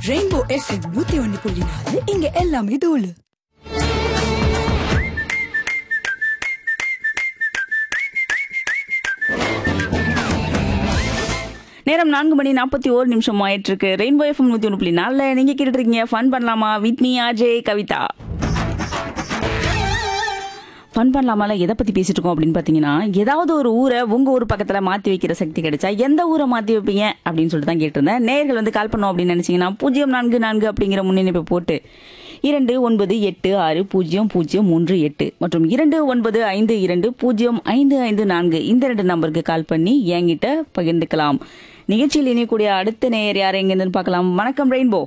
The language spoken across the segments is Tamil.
ரெயின்போ எஃப்எம் நூத்தி ஒன்னு புள்ளி நாலு இங்க எல்லாமே தோலு நேரம் நான்கு மணி நாற்பத்தி ஓரு நிமிஷம் ஆயிட்டு இருக்கு ரெயின்போ எஃப்எம் நூத்தி ஒன்று புள்ளி நாலில் நீங்க கேட்டுட்டு இருக்கீங்க ஃபன் பண்ணலாமா with me Ajay Kavitha fun பண்ணலாமால எதை பத்தி பேசிட்டு இருக்கோம் அப்படின்னு பாத்தீங்கன்னா ஏதாவது ஒரு ஊரை உங்க ஊர் பக்கத்துல மாத்தி வைக்கிற சக்தி கிடைச்சா எந்த ஊரை மாத்தி வைப்பீங்க அப்படின்னு சொல்லிட்டு தான் கேட்டிருந்தேன் நேர்கள் வந்து கால் பண்ணோம் அப்படின்னு நினைச்சீங்கன்னா பூஜ்ஜியம் நான்கு நான்கு அப்படிங்கிற முன்னிணைப்பை போட்டு இரண்டு ஒன்பது எட்டு ஆறு பூஜ்ஜியம் பூஜ்ஜியம் மூன்று எட்டு மற்றும் இரண்டு ஒன்பது ஐந்து இரண்டு பூஜ்ஜியம் ஐந்து ஐந்து நான்கு இந்த ரெண்டு நம்பருக்கு கால் பண்ணி என்கிட்ட பகிர்ந்துக்கலாம் நிகழ்ச்சியில் இணையக்கூடிய அடுத்த நேயர் யார் எங்கேருந்து பார்க்கலாம் வணக்கம் ரெயின்போ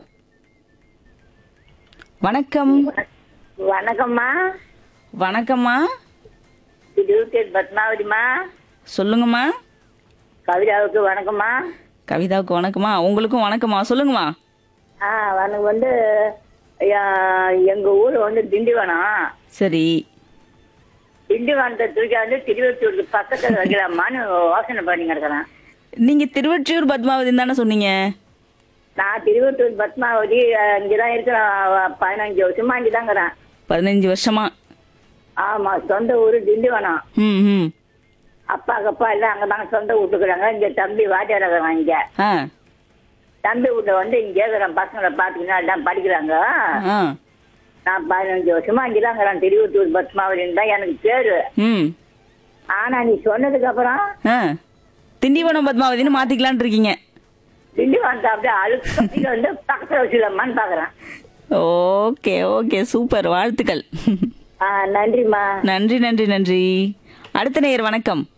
வணக்கம் வணக்கம்மா வணக்கம்மா திருவத்தூர் பத்மாவதிமா சொல்லுங்கம்மா கவிதாவுக்கு வணக்கம்மா கவிதாவுக்கு வணக்கம்மா உங்களுக்கும் வணக்கம்மா சொல்லுங்கம்மா ஆ எனக்கு வந்து எ- எங்க ஊர் வந்து திண்டிவனம் சரி திண்டிவனத்தை தூக்கி வந்து திருவத்தூருக்கு பக்கத்துல வைக்கலாமான்னு யோசனை பண்ணி கிடக்குறேன் நீங்க திருவொற்றியூர் பத்மாவதின்னு தானே சொன்னீங்க நான் திருவத்தூர் பத்மாவதி அஹ், இங்கதான் இருக்கிறேன் பதினஞ்சு வருஷமா இங்கதான் இருக்கிறேன் பதினஞ்சு வருஷமா ஆமா சொந்த ஊரு திண்டிவனம் ம் ம் அப்பா அப்பா எல்லாம் அங்கதாங்க சொந்த வீட்டுக்குறாங்க இங்க தம்பி வாத்தியார் இருக்கிறான் இங்க ஆ தம்பி வீட்டுல வந்து இங்க இருக்கிறேன் பசங்களை பாத்தீங்கன்னா எல்லாம் படிக்கிறாங்க ஆ நான் பதினஞ்சு வருஷமா இங்கதான் இருக்கிறேன் திருவத்தூர் பத்மாவதின்னு தான் எனக்கு பேரு ம் ஆனா நீ சொன்னதுக்கு அப்புறம் ஆ திண்டிவனம் பத்மாவதின்னு மாத்திக்கலான் இருக்கீங்க திண்டிவனத்தை அப்படியே அழுக்கு வந்து பக்கத்துல வச்சுக்கலாமான்னு பாக்குறேன் ஓகே ஓகே சூப்பர் வாழ்த்துக்கள் ஆ, நன்றிம்மா நன்றி நன்றி நன்றி அடுத்த நேயர் வணக்கம்